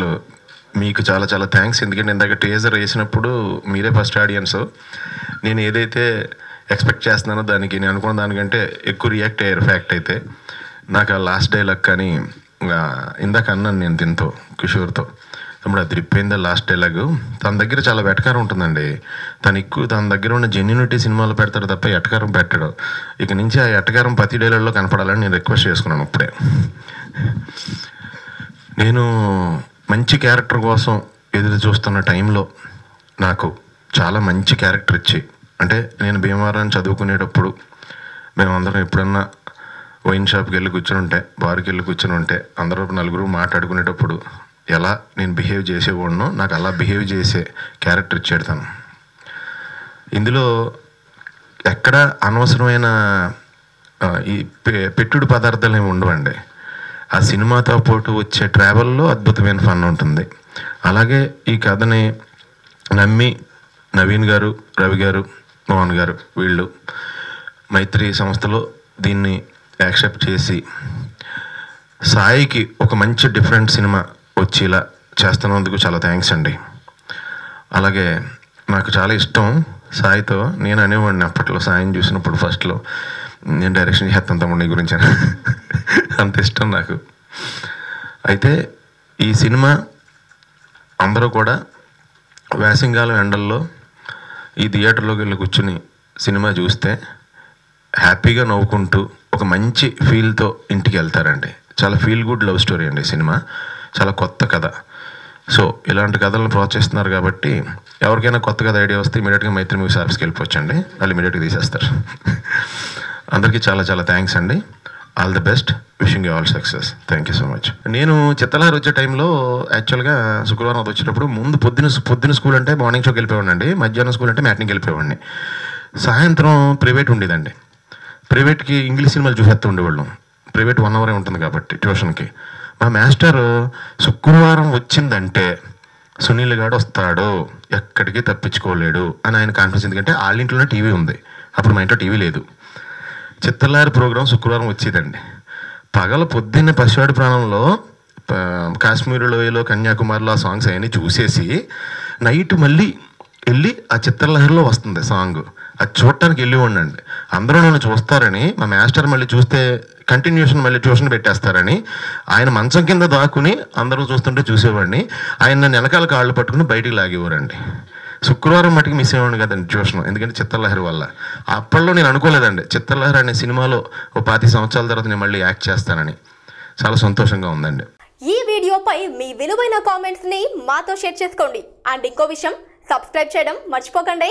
అసలు మీకు చాలా చాలా థ్యాంక్స్ ఎందుకంటే ఇందాక టీజర్ వేసినప్పుడు మీరే ఫస్ట్ ఆడియన్స్ నేను ఏదైతే ఎక్స్పెక్ట్ చేస్తున్నానో దానికి నేను అనుకున్న దానికంటే ఎక్కువ రియాక్ట్ అయ్యారు ఫ్యాక్ట్ అయితే నాకు ఆ లాస్ట్ డైలాగ్ కానీ ఆ, ఇందాక అన్నాను నేను దీంతో కిషోర్తో తమ్ముడు అది రిప్పైందా లాస్ట్ డైలాగ్ తన దగ్గర చాలా వెటకారం ఉంటుందండి తను ఎక్కువ తన దగ్గర ఉన్న జెన్యునిటీ సినిమాలో పెడతాడు తప్ప ఎటకారం పెట్టాడు ఇక నుంచి ఆ ఎటకారం ప్రతి డైలాగ్లో కనపడాలని నేను రిక్వెస్ట్ చేసుకున్నాను ఇప్పుడే నేను మంచి క్యారెక్టర్ కోసం ఎదురు చూస్తున్న టైంలో నాకు చాలా మంచి క్యారెక్టర్ ఇచ్చి అంటే నేను భీమవరం చదువుకునేటప్పుడు మేమందరం ఎప్పుడన్నా వైన్ షాప్కి వెళ్ళి కూర్చుని ఉంటే బార్కి వెళ్ళి కూర్చుని ఉంటే అందరూ నలుగురు మాట్లాడుకునేటప్పుడు ఎలా నేను బిహేవ్ చేసేవాడినో నాకు అలా బిహేవ్ చేసే క్యారెక్టర్ ఇచ్చాడు తను ఇందులో ఎక్కడ అనవసరమైన ఆ, ఈ పె- పెట్టుడు పదార్థాలు ఏమి ఉండవండి ఆ సినిమాతో పాటు వచ్చే ట్రావెల్లో అద్భుతమైన ఫన్ ఉంటుంది అలాగే ఈ కథని నమ్మి నవీన్ గారు రవి గారు మోహన్ గారు వీళ్ళు మైత్రి సంస్థలో దీన్ని యాక్సెప్ట్ చేసి సాయికి ఒక మంచి డిఫరెంట్ సినిమా వచ్చేలా చేస్తున్నందుకు చాలా థ్యాంక్స్ అండి అలాగే నాకు చాలా ఇష్టం సాయితో నేను అనేవాడిని అప్పట్లో సాయిని చూసినప్పుడు ఫస్ట్లో నేను డైరెక్షన్ చేస్తాను తమ్ముడు నీ గురించి అని. అంత ఇష్టం నాకు అయితే ఈ సినిమా అందరూ కూడా వేసంగాలం ఎండల్లో ఈ థియేటర్లోకి వెళ్ళి కూర్చుని సినిమా చూస్తే హ్యాపీగా నవ్వుకుంటూ ఒక మంచి ఫీల్తో ఇంటికి వెళ్తారండి చాలా ఫీల్ గుడ్ లవ్ స్టోరీ అండి ఈ సినిమా చాలా కొత్త కథ సో ఇలాంటి కథలను ప్రోత్సహిస్తున్నారు కాబట్టి ఎవరికైనా కొత్త కథ ఐడియా వస్తే ఇమీడియట్గా మైత్రి మూవీ ఆఫీస్కి వెళ్ళిపోవచ్చండి వాళ్ళు ఇమీడియట్గా తీసేస్తారు అందరికీ చాలా చాలా థ్యాంక్స్ అండి all the best wishing you all success thank you so much నేను చిత్తలహారు వచ్చే టైంలో యాక్చువల్గా శుక్రవారం అది వచ్చేటప్పుడు ముందు పొద్దున పొద్దున స్కూల్ అంటే మార్నింగ్ షోకి వెళ్ళిపోయాడండి మధ్యాహ్నం స్కూల్ అంటే మ్యాట్నింగ్కి వెళ్ళిపోయాడిని సాయంత్రం ప్రైవేట్ ఉండేదండి ప్రైవేట్కి ఇంగ్లీష్ సినిమాలు చూసేస్తూ ఉండేవాళ్ళం ప్రైవేట్ వన్ అవరే ఉంటుంది కాబట్టి ట్యూషన్కి మా మాస్టర్ శుక్రవారం వచ్చిందంటే సునీల్ గాడు వస్తాడు ఎక్కడికి తప్పించుకోలేడు అని ఆయన కాన్ఫిడెన్స్ ఎందుకంటే వాళ్ళ ఇంట్లోనే టీవీ ఉంది అప్పుడు మా ఇంట్లో టీవీ లేదు చిత్తలారి ప్రోగ్రాం శుక్రవారం వచ్చేదండి పగల పొద్దున్న పసివాడి ప్రాణంలో ప- కాశ్మీర్ లోయలో కన్యాకుమారిలో ఆ సాంగ్స్ అవన్నీ చూసేసి నైట్ మళ్ళీ వెళ్ళి ఆ చిత్రలహరిలో వస్తుంది సాంగ్ అది చూడటానికి వెళ్ళి ఉండండి అందరూ నన్ను చూస్తారని మా మాస్టర్ మళ్ళీ చూస్తే కంటిన్యూషన్ మళ్ళీ ట్యూషన్ పెట్టేస్తారని ఆయన మంచం కింద దాక్కుని అందరూ చూస్తుంటే చూసేవాడిని ఆయన నన్ను వెనకాల కాళ్ళు పట్టుకుని బయటికి లాగేవారండి శుక్రవారం మటుకు మిస్ అయ్యేవాడిని కదండి ట్యూషన్ ఎందుకంటే చిత్రలహరి వల్ల అప్పట్లో నేను అనుకోలేదండి చిత్రలహరి అనే సినిమాలో ఓ పాతి సంవత్సరాల తర్వాత నేను మళ్ళీ యాక్ట్ చేస్తానని చాలా సంతోషంగా ఉందండి ఈ వీడియోపై మీ విలువైన కామెంట్స్ ని మాతో షేర్ చేసుకోండి అండ్ ఇంకో విషయం సబ్స్క్రైబ్ చేయడం మర్చిపోకండి